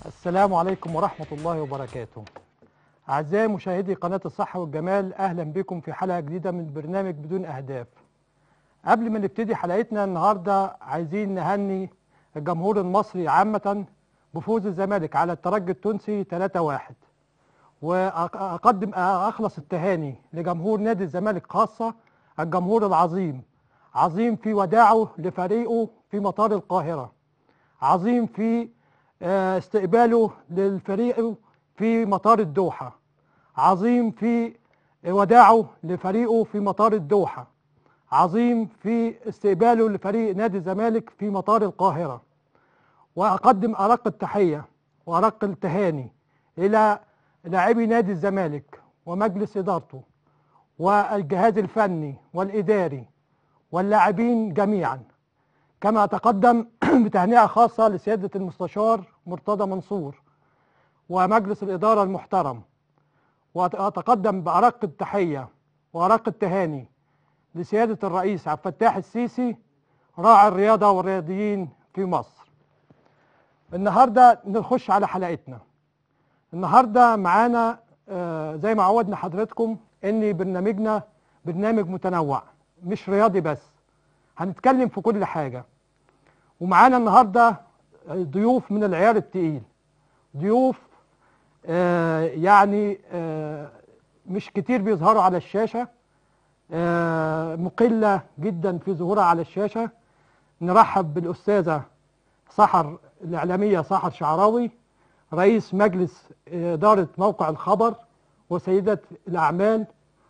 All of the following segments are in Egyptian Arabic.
السلام عليكم ورحمة الله وبركاته أعزائي مشاهدي قناة الصحة والجمال أهلا بكم في حلقة جديدة من برنامج بدون أهداف قبل ما نبتدي حلقتنا النهاردة عايزين نهني الجمهور المصري عامة بفوز الزمالك على الترجي التونسي 3-1 وأقدم أخلص التهاني لجمهور نادي الزمالك خاصة الجمهور العظيم عظيم في وداعه لفريقه في مطار القاهرة عظيم في آه، استقباله للفريق في مطار الدوحة عظيم في وداعه لفريقه في مطار الدوحة عظيم في استقباله لفريق نادي الزمالك في مطار القاهرة وأقدم أرق التحية وأرق التهاني إلى لاعبي نادي الزمالك ومجلس إدارته والجهاز الفني والإداري واللاعبين جميعا كما أتقدم بتهنئة خاصة لسيادة المستشار مرتضى منصور ومجلس الإدارة المحترم وأتقدم بأرق التحية وأرق التهاني لسيادة الرئيس عبد الفتاح السيسي راعي الرياضة والرياضيين في مصر النهاردة نخش على حلقتنا النهاردة معانا آه، زي ما عودنا حضرتكم ان برنامجنا برنامج متنوع مش رياضي بس هنتكلم في كل حاجة ومعانا النهاردة ضيوف من العيار التقيل ضيوف آه، يعني آه، مش كتير بيظهروا على الشاشة آه، مقلة جدا في ظهورها على الشاشة نرحب بالأستاذة سحر الإعلامية سحر شعراوي رئيس مجلس إدارة موقع الخبر وسيدة الأعمال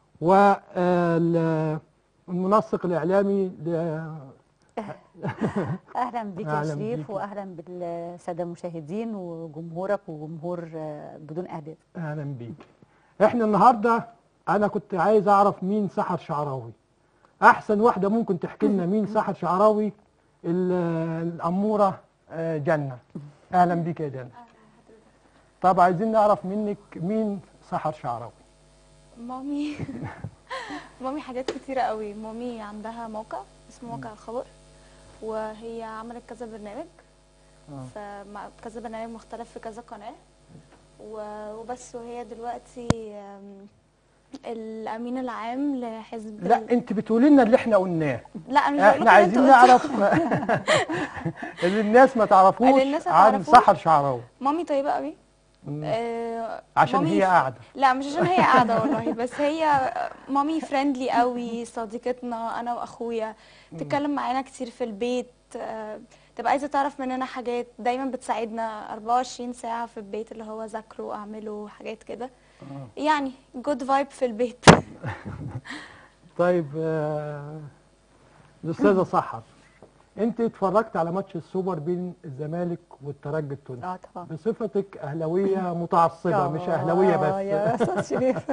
والمنسق الإعلامي ل- اهلا بك يا أهلاً شريف بيكي. واهلا بالساده المشاهدين وجمهورك وجمهور آه، بدون اهداف اهلا بيك احنا النهارده انا كنت عايز اعرف مين سحر شعراوي احسن واحده ممكن تحكي لنا مين سحر شعراوي ال- الاموره آه، جنه اهلا بيك يا جنه طب عايزين نعرف منك مين سحر شعراوي مامي مامي حاجات كتيرة قوي مامي عندها موقع اسمه موقع الخبر وهي عملت كذا برنامج آه. كذا برنامج مختلف في كذا قناة و- وبس وهي دلوقتي آم، الأمين العام لحزب لا ال- انت بتقولي لنا اللي احنا قلناه لا أنا مش بقول احنا لك اللي عايزين أنت قلته. نعرف اللي الناس ما تعرفوش اللي الناس ما عن تعرفوش. سحر شعراوي مامي طيبة قوي مم. آه، عشان مامي هي ف- قاعده لا مش عشان هي قاعدة والله بس هي مامي فريندلي قوي صديقتنا انا واخويا بتتكلم معانا كتير في البيت آه، تبقى عايزة تعرف مننا حاجات دايما بتساعدنا 24 ساعة في البيت اللي هو ذاكروا اعملوا حاجات كده يعني جود فايب في البيت طيب آه، الأستاذة سحر أنت اتفرجت على ماتش السوبر بين الزمالك والترجي التونسي اه طبعا بصفتك أهلاوية متعصبة مش أهلاوية آه، يا بس استاذ شريف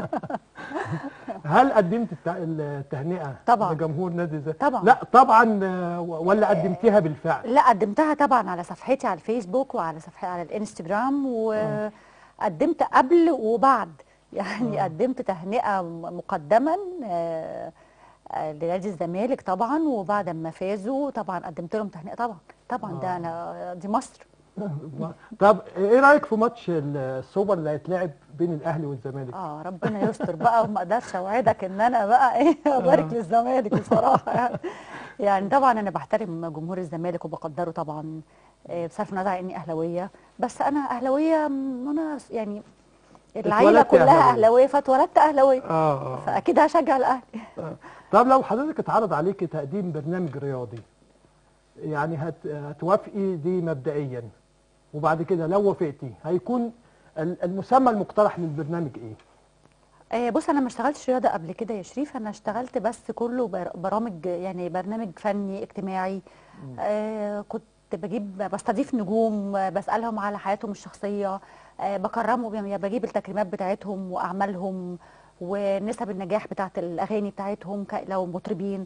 هل قدمت الت- التهنئة طبعاً. لجمهور نادي الزمالك؟ طبعاً. لا طبعا آه، ولا قدمتيها بالفعل لا قدمتها طبعا على صفحتي على الفيسبوك وعلى صفحتي على الانستجرام وقدمت قبل وبعد يعني قدمت تهنئه م- مقدما آه، آه، لنادي الزمالك طبعا وبعد ما فازوا طبعا قدمت لهم تهنئه طبعا طبعا ده انا دي مصر طب ايه رايك في ماتش السوبر اللي هيتلعب بين الاهلي والزمالك اه ربنا يستر بقى وما اقدرش اوعدك ان انا بقى ايه ابارك للزمالك بصراحه يعني يعني طبعا انا بحترم جمهور الزمالك وبقدره طبعا آه، بصرف النظر عن اني اهلاويه بس انا اهلاويه م- انا يعني العيله اتولدت كلها أهلاوية. اهلاويه فاتولدت اهلاويه اه اه فاكيد هشجع الاهلي طب لو حضرتك اتعرض عليك تقديم برنامج رياضي يعني هت... هتوافقي دي مبدئيا وبعد كده لو وافقتي هيكون ال- المسمى المقترح للبرنامج ايه؟ آه، بص انا ما اشتغلتش رياضه قبل كده يا شريف انا اشتغلت بس كله بر- برامج يعني برنامج فني اجتماعي آه كنت بجيب بستضيف نجوم آه، بسالهم على حياتهم الشخصيه آه بكرمهم يعني بجيب التكريمات بتاعتهم واعمالهم ونسب النجاح بتاعت الاغاني بتاعتهم ك- لو مطربين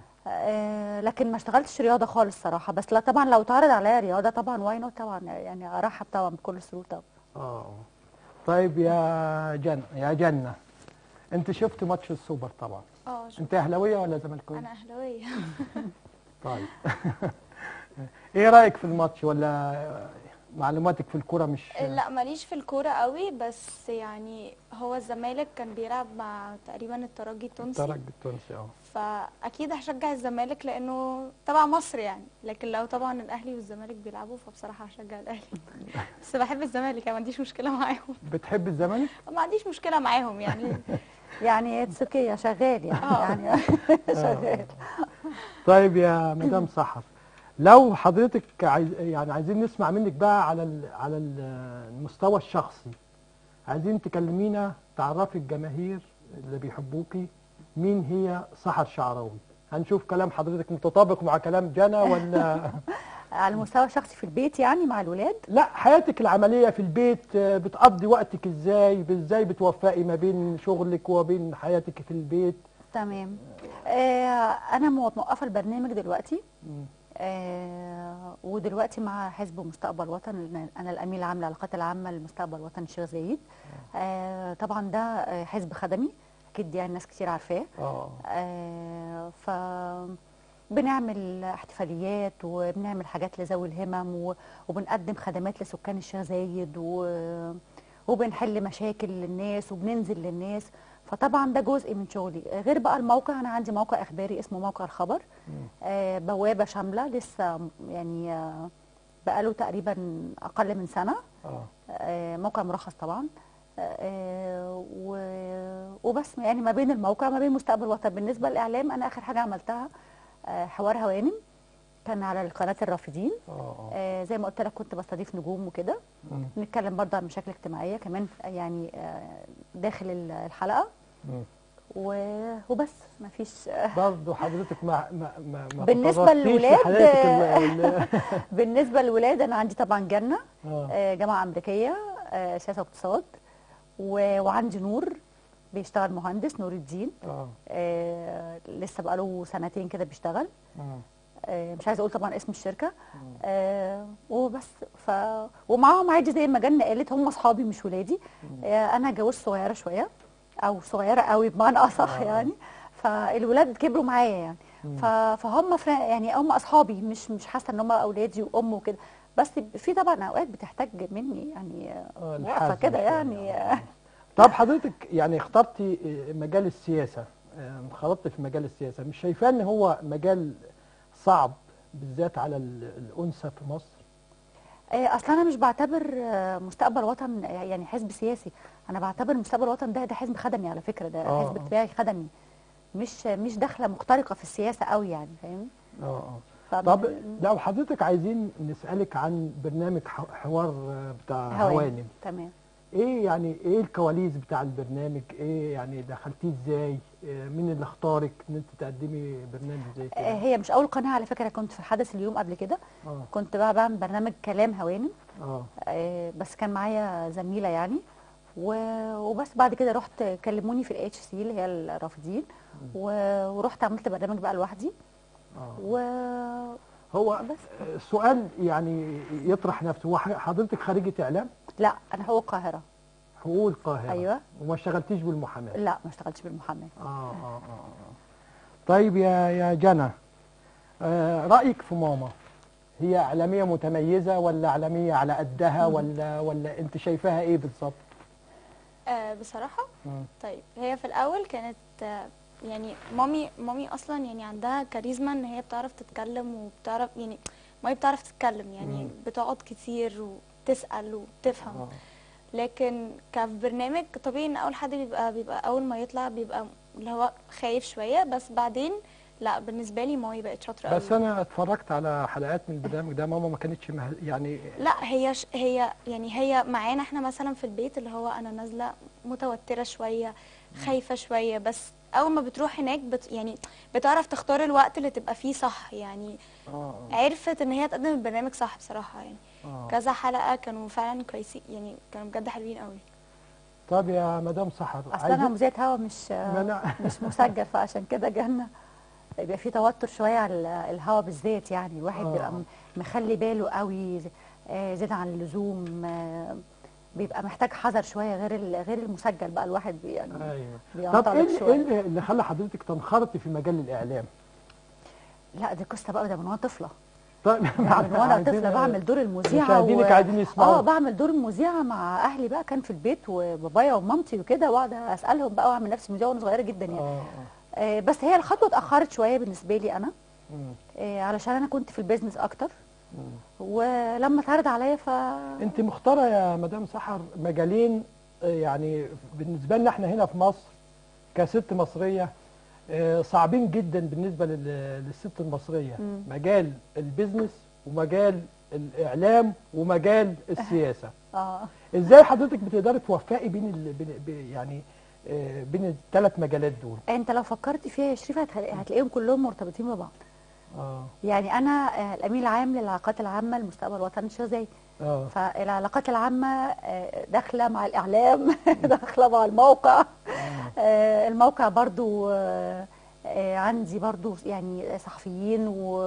آه لكن ما اشتغلتش رياضه خالص صراحه بس لا طبعا لو اتعرض عليا رياضه طبعا واي نوت طبعا يعني ارحب طبعا بكل سرور طبعا اه طيب يا جنة يا جنة انت شفت ماتش السوبر طبعا اه شوف انت اهلاويه ولا زملكاويه؟ انا اهلاويه طيب ايه رايك في الماتش ولا معلوماتك في الكوره مش لا ماليش في الكوره قوي بس يعني هو الزمالك كان بيلعب مع تقريبا الترجي التونسي الترجي التونسي اه فاكيد هشجع الزمالك لانه تبع مصر يعني لكن لو طبعا الاهلي والزمالك بيلعبوا فبصراحه هشجع الاهلي بس بحب الزمالك يعني ما عنديش مشكله معاهم بتحب الزمالك؟ ما عنديش مشكله معاهم يعني يعني اتس اوكي شغال يعني آه. يعني شغال طيب يا مدام سحر لو حضرتك عايز يعني عايزين نسمع منك بقى على ال- على ال- المستوى الشخصي عايزين تكلمينا تعرفي الجماهير اللي بيحبوكي مين هي سحر شعراوي هنشوف كلام حضرتك متطابق مع كلام جنى ولا على المستوى الشخصي في البيت يعني مع الولاد لا حياتك العملية في البيت آه، بتقضي وقتك ازاي ازاي بتوفقي ما بين شغلك وبين حياتك في البيت تمام آه انا مو- موقفه البرنامج دلوقتي مم. آه ودلوقتي مع حزب مستقبل وطن لأن انا الامين العام للعلاقات العامه لمستقبل وطن الشيخ زايد آه طبعا ده آه، حزب خدمي اكيد يعني ناس كتير عارفاه اه آه ف بنعمل احتفاليات وبنعمل حاجات لذوي الهمم و- وبنقدم خدمات لسكان الشيخ زايد و... وبنحل مشاكل للناس وبننزل للناس فطبعا ده جزء من شغلي غير بقى الموقع انا عندي موقع اخباري اسمه موقع الخبر آه بوابه شامله لسه يعني آه بقاله تقريبا اقل من سنه اه آه، موقع مرخص طبعا آه، و- وبس يعني ما بين الموقع ما بين مستقبل وطن بالنسبه للاعلام انا اخر حاجه عملتها آه، حوار هوانم كان على قناه الرافدين اه اه آه، زي ما قلت لك كنت بستضيف نجوم وكده مم. نتكلم برضه عن مشاكل اجتماعيه كمان يعني آه، داخل ال- الحلقه مم. و- وبس ما فيش برضه حضرتك ما ما ما ما بالنسبة تطرقتيش للولاد، لحياتك ال- ال- بالنسبه للولاد انا عندي طبعا جنه اه آه، جامعه امريكيه آه، سياسه واقتصاد و- وعندي نور بيشتغل مهندس نور الدين اه آه لسه بقاله سنتين كده بيشتغل آه. آه مش عايزه اقول طبعا اسم الشركه آه وبس ف ومعاهم عادي زي ما جنة قالت هم اصحابي مش ولادي آه انا اتجوزت صغيره شويه او صغيره قوي بمعنى اصح آه. يعني فالولاد كبروا معايا يعني ف... فهم فرا... يعني هم اصحابي مش مش حاسه ان هم اولادي وام وكده بس في طبعا اوقات بتحتاج مني يعني آه، آه، وقفه الحزم كده شوية، يعني آه. آه، طب حضرتك يعني اخترتي مجال السياسة آه، انخرطت في مجال السياسة مش شايفاه ان هو مجال صعب بالذات على ال- الأنثى في مصر آه، اصل انا مش بعتبر آه، مستقبل وطن آه، يعني حزب سياسي انا بعتبر مستقبل وطن ده ده حزب خدمي على فكره ده آه، حزب آه. اجتماعي خدمي مش مش داخله مخترقه في السياسه قوي يعني فاهم اه اه فب- طب لو حضرتك عايزين نسألك عن برنامج ح- حوار آه، بتاع هوانم تمام ايه يعني ايه الكواليس بتاع البرنامج ايه يعني دخلتيه ازاي آه، مين اللي اختارك ان انت تقدمي برنامج زي آه، كده هي مش اول قناه على فكره كنت في حدث اليوم قبل كده اه كنت بقى بعمل برنامج كلام هوانم اه آه، بس كان معايا زميله يعني و- وبس بعد كده رحت كلموني في الاتش سي اللي هي الرافضين و- ورحت عملت برنامج بقى لوحدي اه و هو بس. آه، سؤال يعني يطرح نفسه هو حضرتك خريجة اعلام لا انا حقوق القاهره حقوق القاهرة أيوة. وما اشتغلتيش بالمحاماة لا ما اشتغلتش بالمحاماه آه آه آه آه. طيب يا يا جنى آه رأيك في ماما هي إعلامية متميزة ولا إعلامية على قدها ولا ولا أنت شايفاها إيه بالظبط؟ آه بصراحة مم. طيب هي في الأول كانت آه يعني مامي مامي أصلا يعني عندها كاريزما إن هي بتعرف تتكلم وبتعرف يعني مامي بتعرف تتكلم يعني مم. بتقعد كتير وتسأل وتفهم آه. لكن كبرنامج طبيعي إن أول حد بيبقى بيبقى أول ما يطلع بيبقى اللي هو خايف شوية بس بعدين لا بالنسبة لي مامي بقت شاطرة بس قوي أنا اتفرجت على حلقات من البرنامج ده ماما ما كانتش مه... يعني لا هي ش... هي يعني هي معانا احنا مثلا في البيت اللي هو انا نازله متوتره شويه خايفه شويه بس اول ما بتروح هناك بت يعني بتعرف تختار الوقت اللي تبقى فيه صح يعني آه عرفت ان هي تقدم البرنامج صح بصراحه يعني آه. كذا حلقه كانوا فعلا كويسين يعني كانوا بجد حلوين قوي طب يا مدام سحر اصل انا مذيعه هوا مش ما أنا- مش مسجل فعشان كده جنة بيبقى في توتر شويه على ال- الهوا بالذات يعني الواحد آه. بيبقى م- مخلي باله قوي ز- آه، زيادة عن اللزوم آه، بيبقى محتاج حذر شويه غير ال- غير المسجل بقى الواحد بي يعني أيوه طب إيه بينطلق اللي- شويه إيه اللي- اللي خلى حضرتك تنخرطي في مجال الإعلام؟ لا دي قصه بقى ده من وانا طفله طيب من وانا عايزين- طفله بعمل دور المذيعه مشاهدينك عايزين يسمعوا. اه بعمل دور المذيعه مع اهلي بقى كان في البيت وبابايا ومامتي وكده واقعد اسالهم بقى واعمل نفسي مذيعه وانا صغيره جدا يعني اه اه آه بس هي الخطوه اتاخرت شويه بالنسبه لي انا مم. آه علشان انا كنت في البيزنس اكتر مم. ولما اتعرض عليا ف انت مختاره يا مدام سحر مجالين آه، يعني بالنسبه لنا احنا هنا في مصر كست مصريه آه، صعبين جدا بالنسبه لل- للست المصريه مم. مجال البيزنس ومجال الاعلام ومجال السياسه اه ازاي حضرتك بتقدري توفقي بين ال... بين ب- يعني آه، بين الثلاث مجالات دول انت لو فكرت فيها يا شريف هتلاقي- هتلاقيهم كلهم مرتبطين ببعض اه يعني انا آه، الامين العام للعلاقات العامه لمستقبل الوطن الشاذلي اه فالعلاقات العامة آه، داخلة مع الإعلام داخلة مع الموقع آه، الموقع برضو آه، آه، عندي برضو يعني صحفيين و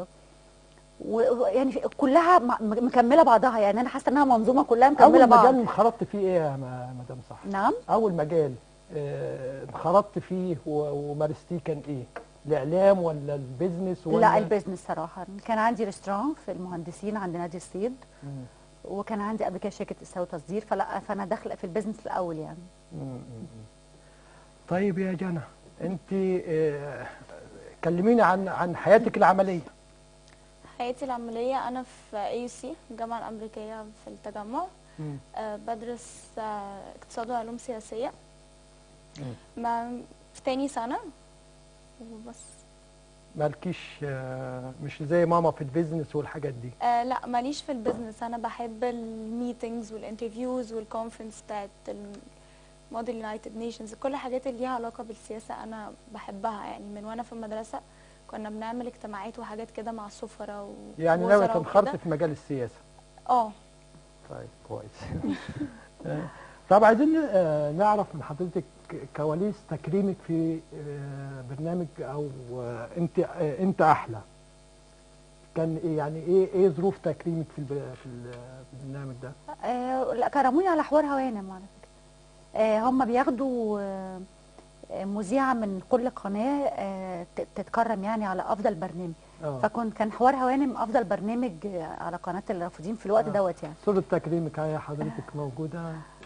ويعني كلها م- مكملة بعضها يعني أنا حاسة إنها منظومة كلها مكملة اول بعض مجال انخرطت فيه ايه يا م- مدام سحر نعم اول مجال آه، انخرطت فيه و- ومارستيه كان ايه الاعلام ولا البيزنس ولا لا البيزنس صراحة كان عندي ريستوران في المهندسين عند نادي الصيد مم. وكان عندي قبل كده شركة إسراء وتصدير فلا فأنا داخلة في البيزنس الأول يعني مم. مم. طيب يا جنى انت آه، كلميني عن عن حياتك العمليه حياتي العملية أنا في اي سي الجامعة الأمريكية في التجمع مم. آه، بدرس آه، اقتصاد وعلوم سياسية مم. ما في تاني سنة وبس مالكيش آه، مش زي ماما في البيزنس والحاجات دي آه لا ماليش في البيزنس انا بحب الميتينجز والانترفيوز والكونفرنس بتاعت موديل يونايتد نيشنز كل الحاجات اللي ليها علاقه بالسياسه انا بحبها يعني من وانا في المدرسه كنا بنعمل اجتماعات وحاجات كده مع السفراء يعني ناوي ووزراء تنخرطي وكده. في مجال السياسه اه طيب كويس آه، طب عايزين آه، نعرف من حضرتك كواليس تكريمك في آه، برنامج او آه، انت آه، انت احلى كان إيه يعني ايه ايه ظروف تكريمك في الب- في ال- في البرنامج ده آه لا كرموني على حوار هوانم على فكره آه هم بياخدوا آه آه، مذيعه من كل قناه آه ت- تتكرم يعني على افضل برنامج اه فكنت كان حوار هوانم افضل برنامج آه، على قناه الرافضين في الوقت آه. دوت يعني صورة تكريمك هي حضرتك موجودة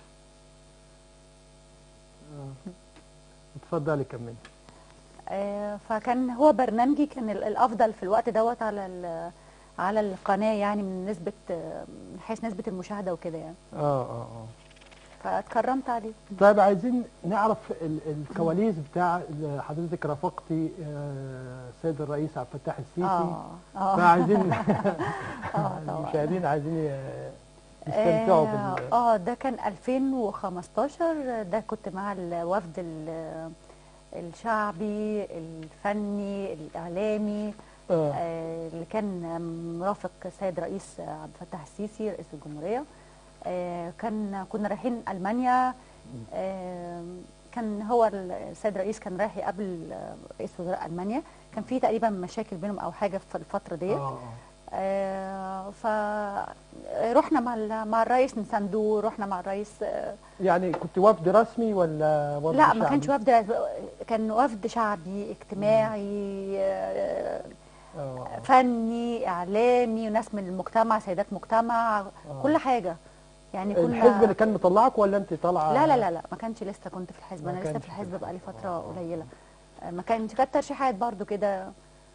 آه. اتفضلي كملي آه فكان هو برنامجي كان ال- الافضل في الوقت دوت على ال- على القناه يعني من نسبه آه، من حيث نسبه المشاهده وكده يعني اه اه اه فاتكرمت عليه طيب عايزين نعرف ال- الكواليس بتاع اللي حضرتك رافقتي آه، السيد الرئيس عبد الفتاح السيسي اه اه فعايزين طبعاً. المشاهدين عايزين ي- يستمتعوا اه بال آه، ده كان 2015 ده كنت مع الوفد ال- الشعبي الفني الاعلامي آه. آه، اللي كان مرافق السيد رئيس عبد الفتاح السيسي رئيس الجمهوريه آه، كان كنا رايحين المانيا آه، كان هو السيد الرئيس كان رايح يقابل آه، رئيس وزراء المانيا كان في تقريبا مشاكل بينهم او حاجه في الفتره ديت آه. آه فرحنا مع ال- مع الرئيس نساندوه رحنا مع الرئيس آه يعني كنت وفد رسمي ولا وفد لا ما شعبي؟ كانش وفد رسمي، كان وفد شعبي اجتماعي آه آه. فني اعلامي وناس من المجتمع سيدات مجتمع كل حاجه يعني كنا الحزب اللي كان مطلعك ولا انت طالعه لا لا لا لا ما كانش لسه كنت في الحزب ما انا لسه كانش في الحزب في بقالي الحزب. فتره آه. قليله آه، ما كانش كانت ترشيحات برضو كده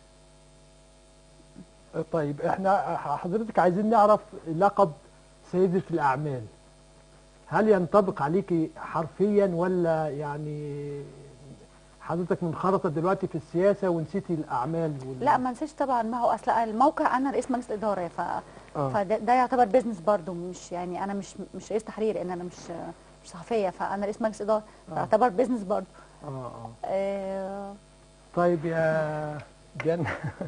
طيب احنا حضرتك عايزين نعرف لقب سيدة الأعمال هل ينطبق عليكي حرفيا ولا يعني حضرتك منخرطة دلوقتي في السياسة ونسيتي الأعمال وال... لا ما نسيتش طبعا ما هو اصل الموقع انا رئيس مجلس اداره ف آه. فده ده يعتبر بيزنس برضو مش يعني انا مش مش رئيس تحرير لان انا مش مش صحفيه فانا رئيس مجلس اداره آه. فيعتبر بيزنس برضو آه آه. آه طيب يا جنة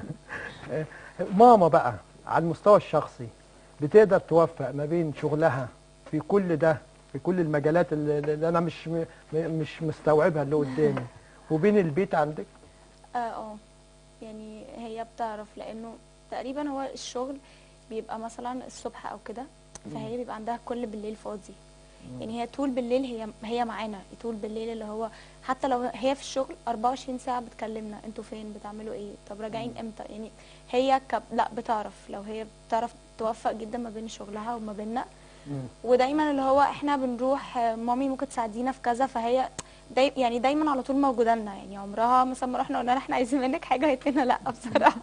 ماما بقى على المستوى الشخصي بتقدر توفق ما بين شغلها في كل ده في كل المجالات اللي اللي انا مش م- مش مستوعبها اللي قدامي وبين البيت عندك اه اه يعني هي بتعرف لانه تقريبا هو الشغل بيبقى مثلا الصبح او كده فهي بيبقى عندها كل بالليل فاضي يعني هي طول بالليل هي هي معانا طول بالليل اللي هو حتى لو هي في الشغل 24 ساعه بتكلمنا انتوا فين بتعملوا ايه طب راجعين امتى يعني هي ك... لا بتعرف لو هي بتعرف توفق جدا ما بين شغلها وما بيننا مم. ودايما اللي هو احنا بنروح آه، مامي ممكن تساعدينا في كذا فهي داي يعني دايما على طول موجوده لنا يعني عمرها مثلا ما رحنا قلنا لها احنا عايزين منك حاجه قالت لنا لا بصراحه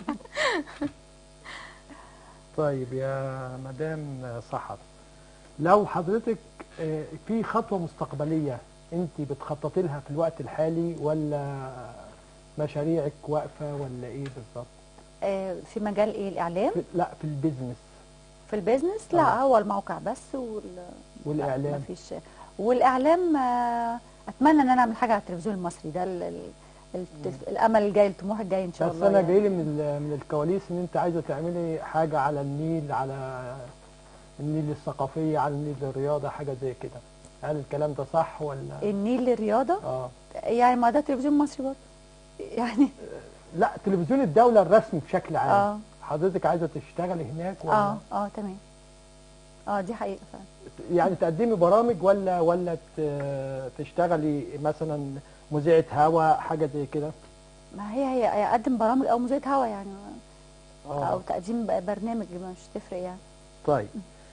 طيب يا مدام سحر لو حضرتك آه، في خطوة مستقبلية انت بتخططي لها في الوقت الحالي ولا مشاريعك واقفة ولا ايه بالظبط؟ آه، في مجال ايه الاعلام في- لا في البيزنس في البيزنس آه. لا هو الموقع بس وال والاعلام ما فيش والاعلام آه، اتمنى ان انا اعمل حاجه على التلفزيون المصري ده ال... ال... ال... الامل الجاي الطموح الجاي ان شاء بس الله انا يعني. جاي لي من ال- من الكواليس ان انت عايزه تعملي حاجه على النيل على النيل الثقافيه على النيل الرياضه حاجه زي كده هل الكلام ده صح ولا النيل للرياضه اه يعني ما ده تلفزيون مصري برضه يعني لا تلفزيون الدوله الرسمي بشكل عام اه حضرتك عايزه تشتغلي هناك ولا اه اه تمام اه دي حقيقه فعلا يعني تقدمي برامج ولا ولا ت- تشتغلي مثلا مذيعه هوا حاجه زي كده ما هي هي هي اقدم برامج او مذيعه هوا يعني او اه تقديم ب- برنامج مش تفرق يعني طيب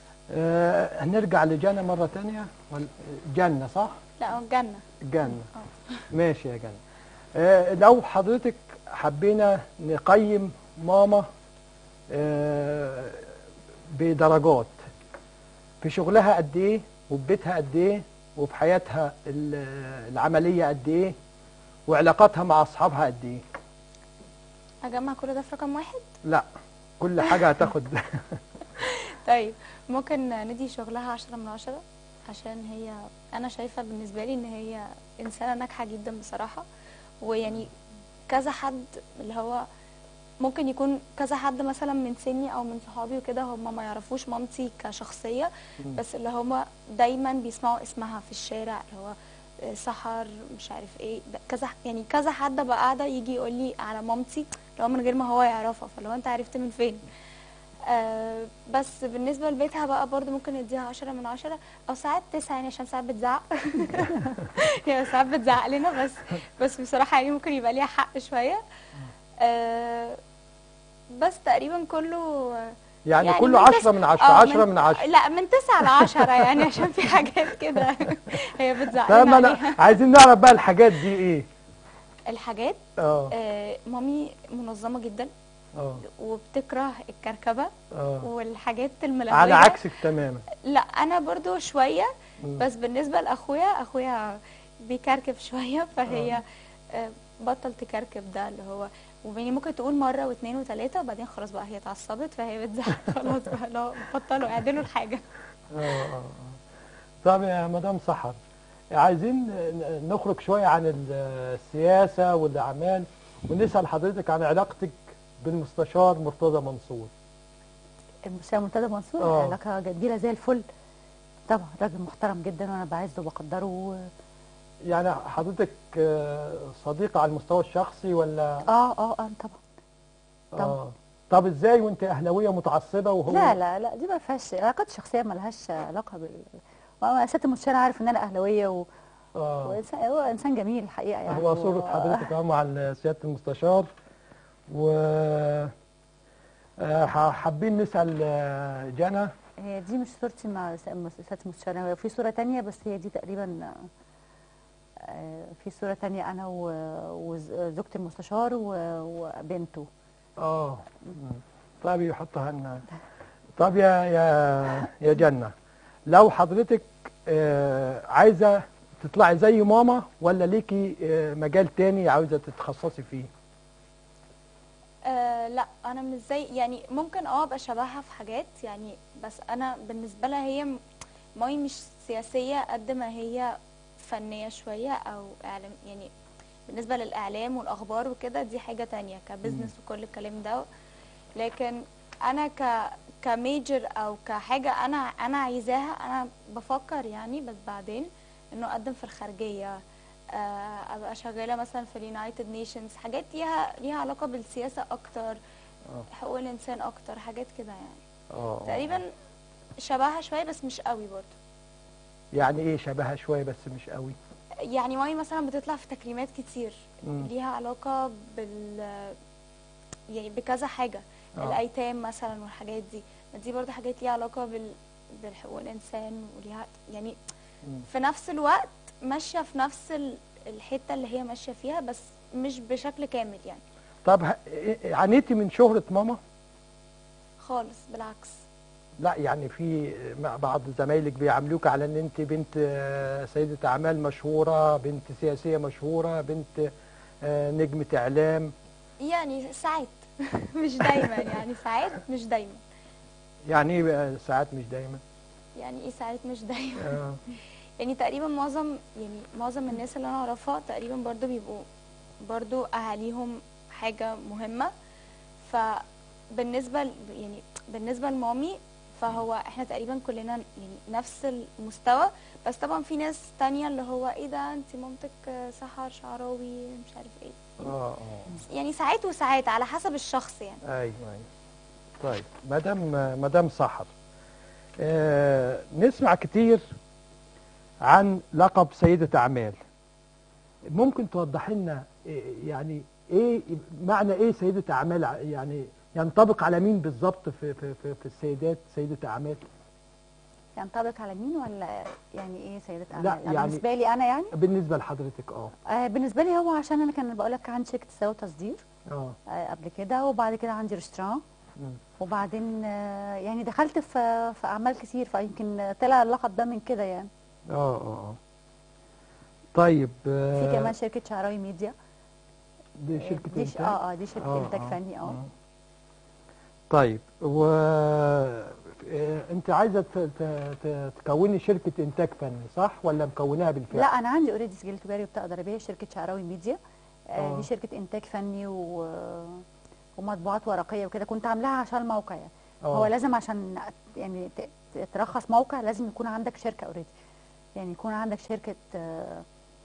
آه هنرجع لجنة مرة تانية ولا- جنة صح؟ لا هو الجنه جنة ماشي يا جنة آه لو حضرتك حبينا نقيم ماما آه بدرجات في شغلها قد ايه وفي بيتها قد ايه وفي حياتها ال- العملية قد ايه وعلاقاتها مع اصحابها قد ايه اجمع كل ده في رقم واحد لا كل حاجة هتاخد طيب ممكن ندي شغلها عشرة من عشرة عشان هي أنا شايفة بالنسبة لي إن هي إنسانة ناجحة جدا بصراحة ويعني كذا حد اللي هو ممكن يكون كذا حد مثلا من سني أو من صحابي وكده هم ما يعرفوش مامتي كشخصية بس اللي هم دايما بيسمعوا اسمها في الشارع اللي هو آه، سحر مش عارف ايه ده كذا يعني كذا حد بقى قاعده يجي يقول لي على مامتي اللي هو من غير ما هو يعرفها فلو انت عرفت من فين آه بس بالنسبة لبيتها بقى برضو ممكن نديها عشرة من عشرة أو ساعات تسعة يعني عشان ساعات بتزعق يعني ساعات بتزعق لنا بس بس بصراحة يعني ممكن يبقى ليها حق شوية آه بس تقريبا كله يعني, يعني كله من عشرة تسعة- من عشرة آه، عشرة من عشرة لا من تسعة لعشرة يعني عشان في حاجات كده هي بتزعق طيب لنا انا عليها عايزين نعرف بقى الحاجات دي ايه الحاجات اه آه مامي منظمة جدا اه وبتكره الكركبة اه والحاجات الملونة على عكسك تماما لا انا برضو شويه مم. بس بالنسبه لاخويا اخويا بيكركب شويه فهي آه، بطل تكركب ده اللي هو وبيني ممكن تقول مره واثنين وثلاثه وبعدين خلاص بقى هي اتعصبت فهي بتزعق خلاص بقى لو بطلوا اعدلوا الحاجه اه اه آه. طب يا مدام سحر عايزين ن- نخرج شوية عن ال- السياسة والأعمال ونسأل حضرتك عن علاقتك بالمستشار مرتضى منصور المستشار منتدى منصور آه. علاقه جميله زي الفل طبعا راجل محترم جدا وانا بعزه وبقدره و... يعني حضرتك آه، صديقة على المستوى الشخصي ولا اه اه اه طبعا طبعا. اه طب ازاي وانت أهلاوية متعصبة وهو لا لا لا دي ما فيهاش علاقات شخصيه ما لهاش علاقه بال هو سياده المستشار عارف ان انا اهلاويه و... اه وإنسان هو انسان جميل الحقيقه يعني هو صورة و- حضرتك اهو مع سيادة المستشار و آه، ح- حابين نسأل آه، جنى هي دي مش صورتي مع س- مع سياده المستشار هو في صوره تانية بس هي دي تقريبا آه، في صوره تانية انا و- وزوجة المستشار و- وبنته اه مم. طيب يحطها لنا طب يا يا يا جنة لو حضرتك آه، عايزة تطلعي زي ماما ولا ليكي آه، مجال تاني عاوزة تتخصصي فيه آه لا انا مش زي يعني ممكن اه ابقى شبهها في حاجات يعني بس انا بالنسبه لها هي م- ماي مش سياسيه قد ما هي فنيه شويه او اعلام يعني بالنسبه للاعلام والاخبار وكده دي حاجه تانية كبزنس وكل الكلام ده لكن انا ك كميجر او كحاجه انا انا عايزاها انا بفكر يعني بس بعدين انه اقدم في الخارجيه آه، ابقى شغاله مثلا في اليونايتد نيشنز حاجات ليها ليها علاقه بالسياسه اكتر حقوق الانسان اكتر حاجات كده يعني اه تقريبا شبهها شويه بس مش قوي برضو يعني ايه شبهها شويه بس مش قوي يعني مامي مثلا بتطلع في تكريمات كتير مم. ليها علاقة بال يعني بكذا حاجة آه. الأيتام مثلا والحاجات دي دي برضه حاجات ليها علاقة بال بالحقوق الإنسان وليها يعني مم. في نفس الوقت ماشية في نفس ال- الحتة اللي هي ماشية فيها بس مش بشكل كامل يعني طب ه- إيه- عانيتي من شهره ماما خالص بالعكس لا يعني في مع بعض زمايلك بيعاملوك على ان انت بنت آه، سيدة اعمال مشهورة بنت سياسية مشهورة بنت آه، نجمة اعلام يعني ساعات مش دايما يعني ساعات مش دايما يعني ايه بقى ساعات مش دايما يعني ايه ساعات مش دايما آه. يعني تقريبا معظم يعني معظم الناس اللي انا اعرفها تقريبا برضو بيبقوا برضو اهاليهم حاجة مهمة فبالنسبة ل- يعني بالنسبة لمامي فهو احنا تقريبا كلنا يعني نفس المستوى بس طبعا في ناس تانية اللي هو ايه ده انت مامتك سحر شعراوي مش عارف ايه اه اه يعني ساعات وساعات على حسب الشخص يعني ايوه ايوه طيب مدام مدام سحر آه نسمع كتير عن لقب سيدة اعمال ممكن توضح لنا إيه- يعني ايه معنى ايه سيدة اعمال ع- يعني ينطبق على مين بالظبط في في في, في السيدات سيدة اعمال ينطبق على مين ولا يعني ايه سيدة اعمال لا، يعني يعني- بالنسبة لي انا يعني بالنسبة لحضرتك اه آه بالنسبة لي هو عشان انا كان بقول لك عندي شركة سوا تصدير اه آه قبل كده وبعد كده عندي ريستوران مم. وبعدين آه يعني دخلت في في اعمال كتير فيمكن طلع اللقب ده من كده يعني اه اه اه طيب في آه، كمان شركة شعراوي ميديا دي شركة دي ش... إنتاج؟ اه اه دي شركة آه، انتاج آه، فني اه طيب و آه، انت عايزه ت... ت... ت... تكوني شركه انتاج فني صح ولا مكوناها بالفعل لا انا عندي اوريدي سجل تجاري وبطاقه ضريبيه شركه شعراوي ميديا آه آه. دي شركه انتاج فني و... ومطبوعات ورقيه وكده كنت عاملاها عشان الموقع يعني آه. هو لازم عشان يعني ت- ت- ترخص موقع لازم يكون عندك شركه اوريدي يعني يكون عندك شركه آه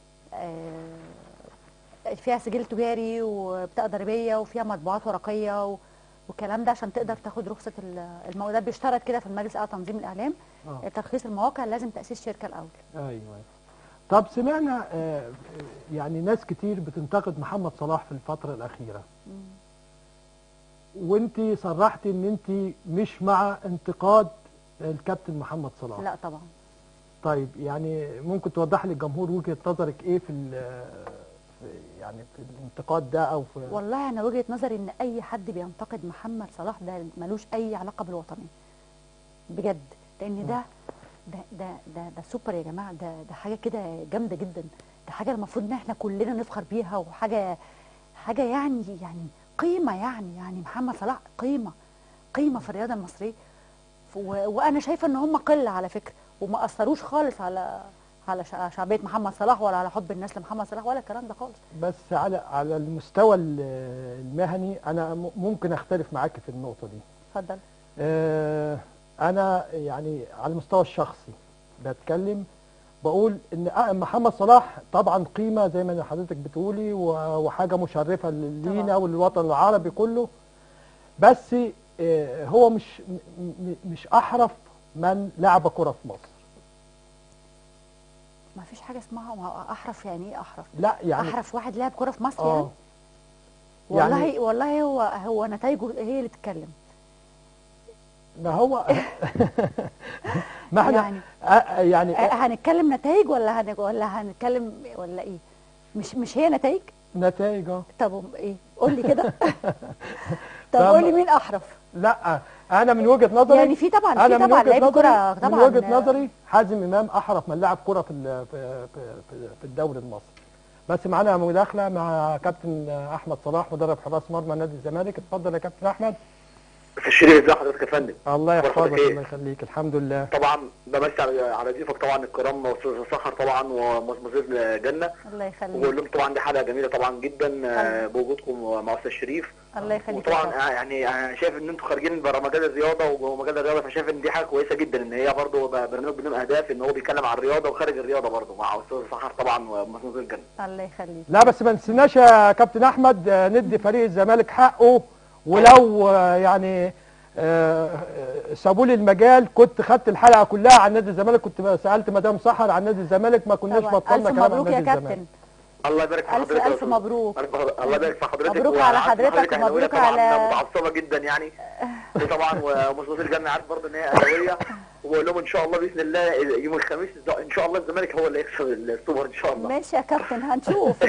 آه فيها سجل تجاري وبطاقه ضريبيه وفيها مطبوعات ورقيه و... والكلام ده عشان تقدر تاخد رخصه ال- الموقع ده بيشترط كده في المجلس الاعلى تنظيم الاعلام آه. ترخيص المواقع لازم تاسيس شركه الاول ايوه أيوة. طب سمعنا آه، يعني ناس كتير بتنتقد محمد صلاح في الفتره الاخيره وانت صرحتي ان انت مش مع انتقاد الكابتن محمد صلاح لا طبعا طيب يعني ممكن توضح للجمهور وجهه نظرك ايه في, ال- في يعني في الانتقاد ده او في والله انا وجهه نظري ان اي حد بينتقد محمد صلاح ده ملوش اي علاقه بالوطنيه بجد لان ده ده ده ده, ده سوبر يا جماعه ده ده حاجه كده جامده جدا ده حاجه المفروض ان احنا كلنا نفخر بيها وحاجه حاجه يعني يعني قيمه يعني يعني محمد صلاح قيمه قيمه في الرياضه المصريه و- وانا شايفه ان هم قله على فكره وما اثروش خالص على على شع- شعبيه محمد صلاح ولا على حب الناس لمحمد صلاح ولا الكلام ده خالص بس على على المستوى ال- المهني انا م- ممكن اختلف معاك في النقطه دي اتفضل آه، انا يعني على المستوى الشخصي بتكلم بقول ان آه، محمد صلاح طبعا قيمه زي ما حضرتك بتقولي و- وحاجه مشرفه لينا طبعاً. وللوطن العربي كله بس آه، هو مش م- م- مش احرف من لعب كره في مصر ما فيش حاجه اسمها ما هو احرف يعني ايه احرف لا يعني احرف واحد لعب كره في مصر اه يعني والله يعني- والله هو هو نتائجه هي اللي تتكلم ما هو ما احنا يعني- آه، يعني آه، هنتكلم نتائج ولا هن ولا هنتكلم ولا ايه مش مش هي نتائج نتائج اه طب ايه قول لي كده طب طب- قول لي مين احرف لا انا من وجهه نظري يعني في طبعا انا في من طبعا وجهه لعيبه نظري كره من طبعا وجهه نظري حازم امام احرف من لاعب كره في ال- في في- في- في الدوري المصري بس معانا مداخله مع كابتن احمد صلاح مدرب حراس مرمى نادي الزمالك اتفضل يا كابتن احمد في الشريف ازي حضرتك يا فندم الله أخبارك يحفظك إيه؟ الله يخليك الحمد لله طبعا بمسي على على ضيوفك طبعا الكرام استاذ سحر طبعا ومزمزير جنه الله يخليك وبقول لهم طبعا دي حلقه جميله طبعا جدا آه، بوجودكم مع استاذ شريف الله يخليك يا وطبعا فندم. آه، يعني انا شايف ان انتوا خارجين بره مجال الرياضه ومجال الرياضه فشايف ان دي حاجه كويسه جدا ان هي برضه برنامج بدون اهداف ان هو بيتكلم عن الرياضه وخارج الرياضه برضه مع استاذ سحر طبعا ومزمزير جنه الله يخليك لا بس ما نسيناش يا كابتن احمد آه، ندي فريق الزمالك حقه ولو آه، يعني آه، آه، سابوا لي المجال كنت خدت الحلقه كلها عن نادي الزمالك كنت سالت مدام سحر عن نادي الزمالك ما كناش طبعا بطلنا الف كلام عن مبروك يا نادي الزمالك كابتن الله يبارك في ألف- حضرتك يا ألف أستاذ. مبروك. ألف- الله يبارك في حضرتك مبروك وأنا على عارف إن حضرتك أهلاوية ومبروك طبعا على- متعصبه جدا يعني دي طبعا ومصطفى الجنة عارف برضه ان هي اهلاويه وبقول لهم ان شاء الله باذن الله يوم الخميس ان شاء الله الزمالك هو اللي يكسب السوبر ان شاء الله ماشي يا كابتن هنشوف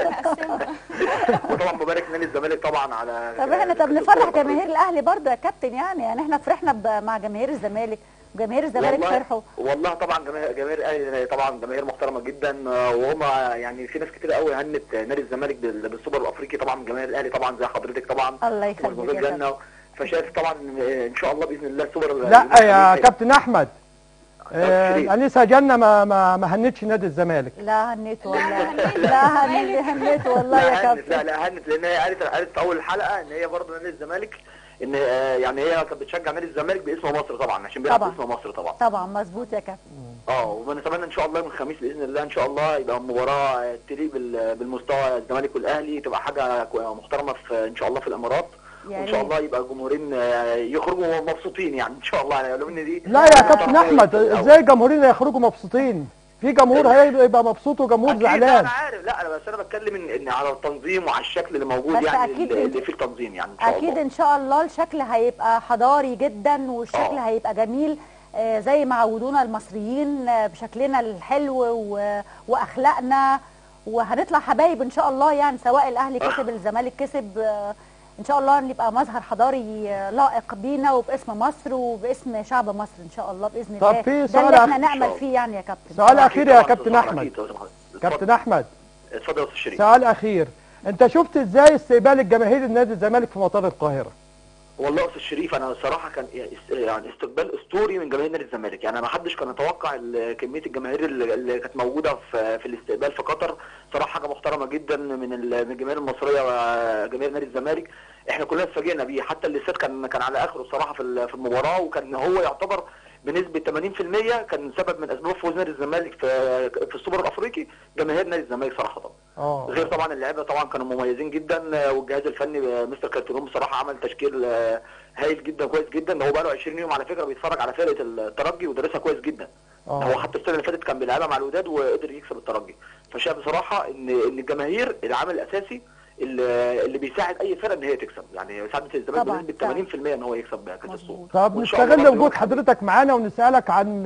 وطبعا مبارك نادي الزمالك طبعا على طب احنا طب كأس نفرح السوبر جماهير الاهلي برضه يا كابتن يعني يعني احنا فرحنا ب- مع جماهير الزمالك وجماهير الزمالك والله- فرحوا والله طبعا جماهير جماهير الاهلي طبعا جماهير محترمه جدا آه، وهم يعني في ناس كتير قوي هنت نادي الزمالك بال- بالسوبر الافريقي طبعا جماهير الاهلي طبعا زي حضرتك طبعا الله يخليك ومصطفى يا كابتن الجنة فشايف طبعا آه، ان شاء الله باذن الله السوبر لا يا كابتن احمد آه، شريف. انسه جنه ما ما ما هنتش نادي الزمالك لا هنيت والله هنيت. لا هنيت هنيت والله يا لا هنت لا كابتن لا هنت لان هي قالت قالت في اول الحلقه ان هي برضه نادي الزمالك ان آه، يعني هي كانت بتشجع نادي الزمالك باسم مصر طبعا عشان بيلعب طبعا. باسم مصر طبعا طبعا مظبوط يا كابتن اه ونتمنى ان شاء الله يوم الخميس باذن الله ان شاء الله يبقى مباراه تليق بال- بالمستوى الزمالك والاهلي تبقى حاجه كو- محترمه في ان شاء الله في الامارات يا وان شاء ريت. الله يبقى الجمهورين آه، يخرجوا مبسوطين يعني ان شاء الله يعني لو ان دي لا يا كابتن احمد ازاي جمهورنا يخرجوا مبسوطين في جمهور هيبقى مبسوط وجمهور أكيد، لا زعلان انا عارف لا انا بس انا بتكلم ان, إن على التنظيم وعلى الشكل اللي موجود بس يعني أكيد اللي انت- اللي فيه التنظيم يعني ان شاء اكيد الله ان شاء الله الشكل هيبقى حضاري جدا والشكل آه. هيبقى جميل آه، زي ما عودونا المصريين آه، بشكلنا الحلو و- واخلاقنا وهنطلع حبايب ان شاء الله يعني سواء الاهلي كسب الزمالك كسب آه، ان شاء الله نبقى مظهر حضاري آه، لائق بينا وباسم مصر وباسم شعب مصر ان شاء الله باذن طب الله في ده سؤال اللي احنا آخر. نامل فيه يعني يا كابتن سؤال أكيد اخير يا طبعاً، كابتن طبعاً، احمد أكيد طبعاً. كابتن احمد اتفضل يا استاذ شريف سؤال اخير انت شفت ازاي استقبال الجماهير لنادي الزمالك في مطار القاهره والله يا استاذ شريف انا صراحه كان يعني استقبال اسطوري من جماهير نادي الزمالك يعني ما حدش كان يتوقع ال- كميه الجماهير اللي اللي كانت موجوده في في الاستقبال في قطر صراحه حاجه محترمه جدا من ال- من الجماهير المصريه وجماهير نادي الزمالك احنا كلنا اتفاجئنا بيه حتى الاستاد كان كان على اخره الصراحه في ال- في المباراه وكان هو يعتبر بنسبه 80% كان سبب من اسباب فوز نادي الزمالك في في السوبر الافريقي جماهير نادي الزمالك صراحه اه غير طبعا اللعيبه طبعا كانوا مميزين جدا آه، والجهاز الفني آه، مستر كارتيرون بصراحه عمل تشكيل آه، هايل جدا كويس جدا هو بقى له 20 يوم على فكره بيتفرج على فرقه الترجي ودرسها كويس جدا آه. هو حتى السنه اللي فاتت كان بيلعبها مع الوداد وقدر يكسب الترجي فشايف بصراحه ان ان الجماهير العامل الاساسي اللي اللي بيساعد اي فرقه ان هي تكسب يعني ساعدت الزمالك طبعاً، بنسبه فعلاً. 80% ان هو يكسب كاس السوبر مظبوط. طب وإن شاء الله نستغل برضه وجود يوم حضرتك معانا ونسالك عن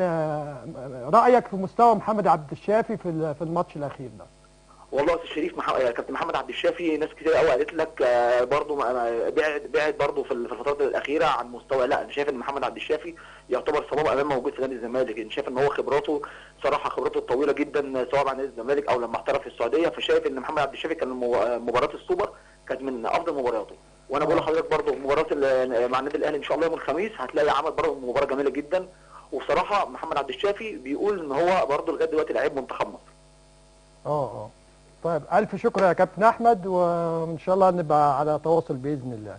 آه، رايك في مستوى محمد عبد الشافي في ال- في الماتش الاخير ده والله يا استاذ شريف مح... آه، كابتن محمد عبد الشافي ناس كتير قوي قالت لك آه، برضه ما- ما- بعد بعد برضه في ال- في الفترات الاخيره عن مستوى لا انا شايف ان محمد عبد الشافي يعتبر صباب امام موجود في نادي الزمالك انا شايف ان هو خبراته صراحه خبراته الطويله جدا سواء مع نادي الزمالك او لما احترف في السعوديه فشايف ان محمد عبد الشافي كان المو- آه، مباراه السوبر كانت من افضل مبارياته وانا بقول لحضرتك برضه مباراه ال- مع النادي الاهلي ان شاء الله يوم الخميس هتلاقي عمل برضه مباراه جميله جدا وبصراحه محمد عبد الشافي بيقول ان هو برضه لغايه دلوقتي لعيب منتخب مصر اه اه طيب الف شكر يا كابتن احمد وان شاء الله نبقى على تواصل باذن الله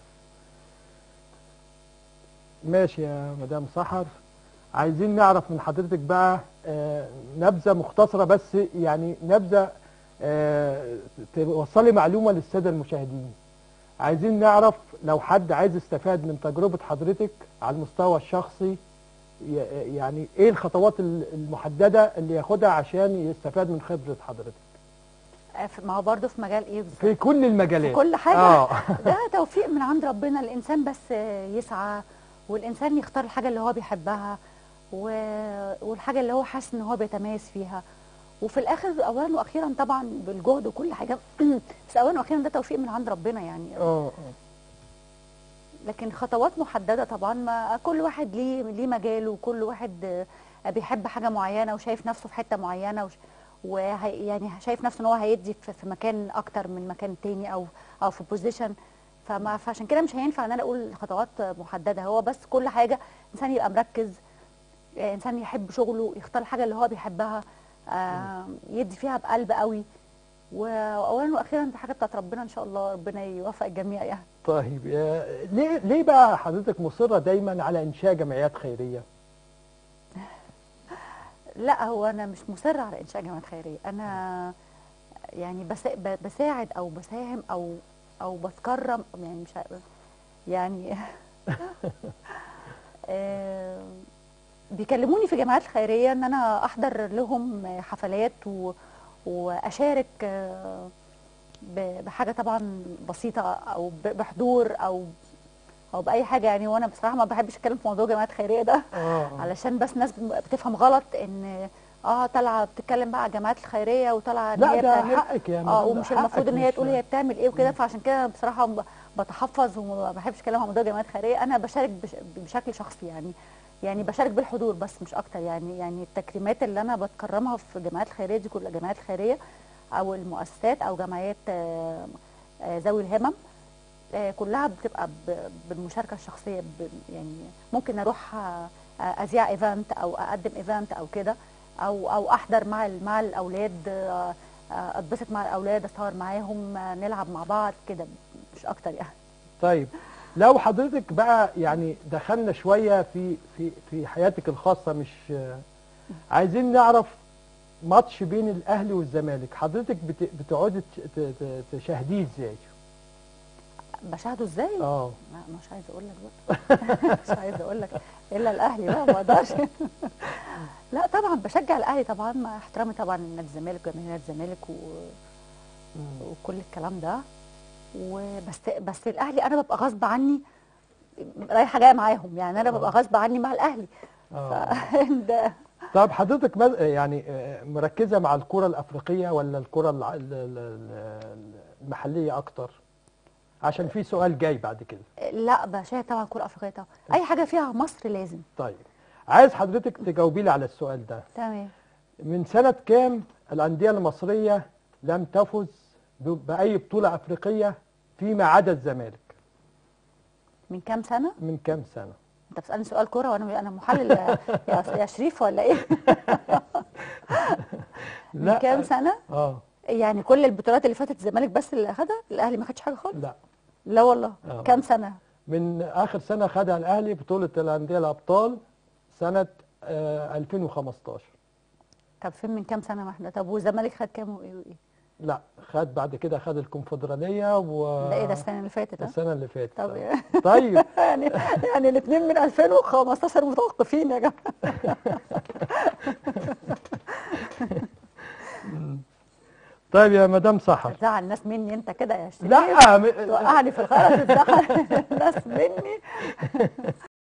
ماشي يا مدام سحر عايزين نعرف من حضرتك بقى آه، نبذه مختصره بس يعني نبذه آه، توصلي معلومه للساده المشاهدين عايزين نعرف لو حد عايز يستفاد من تجربه حضرتك على المستوى الشخصي ي- يعني ايه الخطوات المحدده اللي ياخدها عشان يستفاد من خبره حضرتك آه، في- ما هو برضه في مجال ايه بالظبط في كل المجالات في كل حاجة اه ده توفيق من عند ربنا الإنسان بس يسعى والإنسان يختار الحاجة اللي هو بيحبها و... والحاجة اللي هو حاسس إن هو بيتميز فيها وفي الآخر أولا وأخيرا طبعا بالجهد وكل حاجة بس أولا وأخيرا ده توفيق من عند ربنا يعني اه آه. لكن خطوات محددة طبعا ما كل واحد ليه ليه مجاله وكل واحد آه، بيحب حاجة معينة وشايف نفسه في حتة معينة وش وهي يعني شايف نفسه ان هو هيدي في في مكان اكتر من مكان تاني او او في بوزيشن فما فعشان كده مش هينفع ان انا اقول خطوات محدده هو بس كل حاجه انسان يبقى مركز آه، انسان يحب شغله يختار الحاجه اللي هو بيحبها آه، يدي فيها بقلب قوي واولا واخيرا دي حاجه بتاعت ربنا ان شاء الله ربنا يوفق الجميع يعني طيب آه، ليه ليه بقى حضرتك مصره دايما على انشاء جمعيات خيريه لا هو انا مش مصره على انشاء جمعيات خيريه انا يعني بس ب- بساعد او بساهم او او بتكرم يعني مش ع- يعني آه، بيكلموني في جمعيات الخيريه ان انا احضر لهم حفلات و... واشارك آه، ب- بحاجه طبعا بسيطه او ب- بحضور او او باي حاجه يعني وانا بصراحه ما بحبش اتكلم في موضوع جمعيات خيريه ده اه علشان بس ناس بتفهم غلط ان اه طالعه بتتكلم بقى على الجمعيات الخيريه وطالعه ان لا هي ده بتعمل حقك يا اه مدام، ده ومش المفروض حقك ان هي مش- تقول هي بتعمل ايه وكده فعشان كده أنا بصراحه ب- بتحفظ وما بحبش اتكلم عن موضوع الجمعيات الخيريه انا بشارك بش بشكل شخصي يعني يعني بشارك بالحضور بس مش اكتر يعني يعني التكريمات اللي انا بتكرمها في الجمعيات الخيريه دي كلها الجمعيات الخيريه او المؤسسات او جمعيات آه، آه، ذوي الهمم آه، كلها بتبقى ب- بالمشاركه الشخصيه ب- يعني ممكن اروح آه، اذيع ايفنت او اقدم ايفنت او كده او او احضر مع ال- مع الاولاد آه، آه، اتبسط مع الاولاد اصور معاهم آه، نلعب مع بعض كده مش اكتر يعني طيب لو حضرتك بقى يعني دخلنا شويه في في في حياتك الخاصه مش عايزين نعرف ماتش بين الاهلي والزمالك حضرتك بت- بتقعدي تش- ت- ت- تشاهديه ازاي؟ بشاهده ازاي؟ اه لا مش عايزه اقول لك بقى مش عايزه اقول لك الا الاهلي بقى ما اقدرش لا طبعا بشجع الاهلي طبعا مع احترامي طبعا لنادي الزمالك وجماهير نادي الزمالك و... وكل الكلام ده وبس بس الاهلي انا ببقى غصب عني رايحه جايه معاهم يعني انا ببقى غصب عني مع الاهلي اه ف... ده طب حضرتك مز- يعني آه، مركزه مع الكره الافريقيه ولا الكره الع- ال- ال- ال- المحليه اكتر؟ عشان في سؤال جاي بعد كده لا بشاهد طبعا كره افريقيه طبعا اي حاجه فيها مصر لازم طيب عايز حضرتك تجاوبي لي على السؤال ده تمام من سنة كام الأندية المصرية لم تفز ب- بأي بطولة أفريقية فيما عدا الزمالك من كام سنه من كام سنة؟ انت بتسالني سؤال كوره وانا انا محلل يا يا شريف ولا ايه من كام سنه اه يعني كل البطولات اللي فاتت الزمالك بس اللي اخدها الاهلي ما خدش حاجه خالص لا لا والله آه. كام سنه من آخر سنة خدها الأهلي بطولة الأندية الأبطال سنة آه 2015 طب فين من كام سنه ما احنا طب والزمالك خد كام وايه وايه لا خد بعد كده خد الكونفدرالية و ده ايه ده السنه اللي فاتت ها السنة اللي فاتت طب آه. إيه؟ طيب يعني يعني الاثنين من 2015 متوقفين يا جماعه طيب يا مدام سحر تزعل الناس مني انت كده يا شريف لا م- توقعني في الغلط تزعل الناس مني